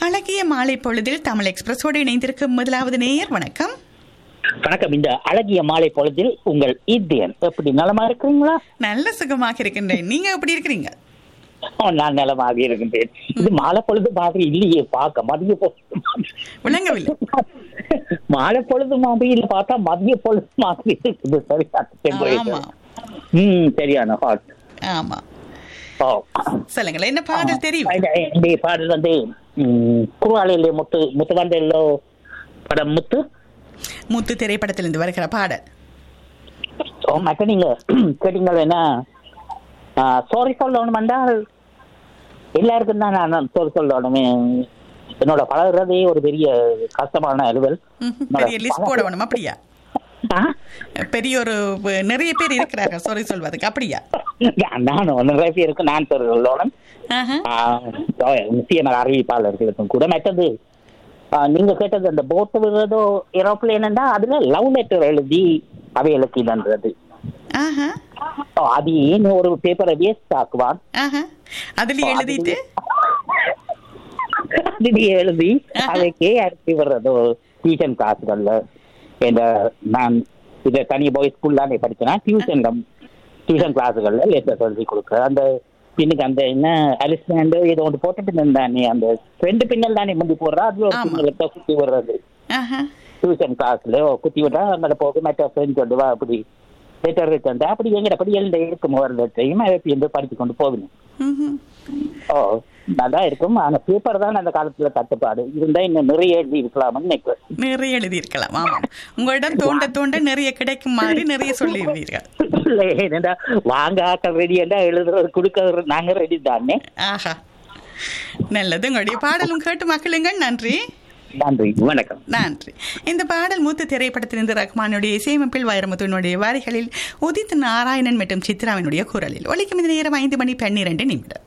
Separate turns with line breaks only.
அழகிய மாலை பொழுதில் தமிழ் எக்ஸ்பிரஸோடு இணைந்திருக்கும் முதலாவது நேயர் வணக்கம்
வணக்கம் இந்த அழகிய மாலை பொழுதில் உங்கள் இந்தியன் எப்படி நலமா இருக்கிறீங்களா
நல்ல சுகமாக இருக்கின்றேன் நீங்க எப்படி இருக்கிறீங்க
ஓ, நான் நலமாக இருக்கின்றேன் இது மாலை பொழுது மாதிரி இல்லையே பார்க்க மதிய பொழுது மாதிரி.
விளங்கவில்லை
மாலை பொழுது மாதிரியில் பார்த்தா மதிய பொழுது மாதிரி இருக்குது சரியான
ஆமா
temperature. ம் சரியான ஹாட்
ஆமா
ஓ
சொல்லுங்களேன் என்ன பாடல் தெரியும்
இந்த இந்த பாடல் வந்து ம், குருவாலையிலே முத்து முத்துவண்டல்லோ படம் முத்து
முத்து திரைப்படத்திலிருந்து வருகிற பாடல்
ஓ மற்ற நீங்க கேட்டீங்கள் என்ன சாரி சொல்லணும் என்றால் எல்லாருக்கும் தான் நான் சாரி சொல்லணுமே என்னோட பழகுறதே ஒரு பெரிய கஷ்டமான அலுவல்
ம்ஹும். பெரிய லிஸ்ட் போட வேணும் அப்படியா
ஆ?
பெரிய ஒரு அஹ், நிறைய பேர் இருக்கிறார்கள் சாரி சொல்வதுக்கு அப்படியா
நான் நிறைய பேருக்கு நான் சாரி சொல்லணும்
ஆஹா.
ஆ, முக்கியமான அறிவிப்பாளர்களுக்கும் கூட மற்றது ஆ, நீங்க கேட்டது அந்த போட்டு விடுறதோ ஏரோப்ளேன் அதுல லவ் லெட்டர் எழுதி அவைகளுக்கு இதுன்றது
ஆஹா.
ஓ, அது ஏன் ஒரு பேப்பரை வேஸ்ட் ஆக்குவான்
ஆஹா. அதுல எழுதிட்டு
அதுல எழுதி அதைக்கே அனுப்பி விடுறதோ டியூஷன் கிளாஸ்கள்ல இந்த நான் இதை தனி பாய் ஸ்கூல் தானே படிச்சேன் டியூஷன்ல டியூஷன் கிளாஸுகள்ல லெட்டர் எழுதி கொடுக்குறேன் அந்த பின்னுக்கு அந்த என்ன அலிஸ்லாண்டு ஏதோ ஒன்று போட்ட பின்னல் தானே அந்த ரெண்டு பின்னல் தானே முந்தி போடுறா அதுல ஒரு
ஆமா.
பின்னல் குத்தி விடுறது
ஆஹா.
டியூஷன் கிளாஸ்ல குத்தி விட்டா அங்கே போக மற்ற ஃப்ரெண்ட்ஸ் வந்து வா அப்படி லெட்டர் இருக்கு அப்படி எங்கட அப்படி எழுத இருக்கும் ஒரு லெட்டரையும் எப்படி படிச்சு கொண்டு போகணும்
ம்ஹும்.
ஓ நல்லா இருக்கும் ஆனா பேப்பர் தான் அந்த காலத்துல தட்டுப்பாடு இருந்தா இன்னும் நிறைய எழுதி இருக்கலாம்னு நினைக்கிறேன்
நிறைய எழுதியிருக்கலாம் ஆமாம் உங்களிடம் தோண்ட தோண்ட நிறைய கிடைக்கும் மாதிரி நிறைய சொல்லியிருந்தீர்கள்
இல்லை, என்னடா வாங்க ஆக்கள் ரெடி என்ன எழுதுறது கொடுக்கறது நாங்க ரெடி தானே
ஆஹா நல்லது உங்களுடைய பாடலும் கேட்டு மக்களுங்கள் நன்றி
நன்றி வணக்கம்
நன்றி இந்த பாடல் மூத்த திரைப்படத்திலிருந்து ரஹ்மானுடைய இசையமைப்பில் வைரமுத்துவனுடைய வரிகளில் உதித் நாராயணன் மற்றும் சித்ராவினுடைய குரலில் ஒலிக்கும் இந்த நேரம் ஐந்து மணி பன்னிரண்டு நிமிடம்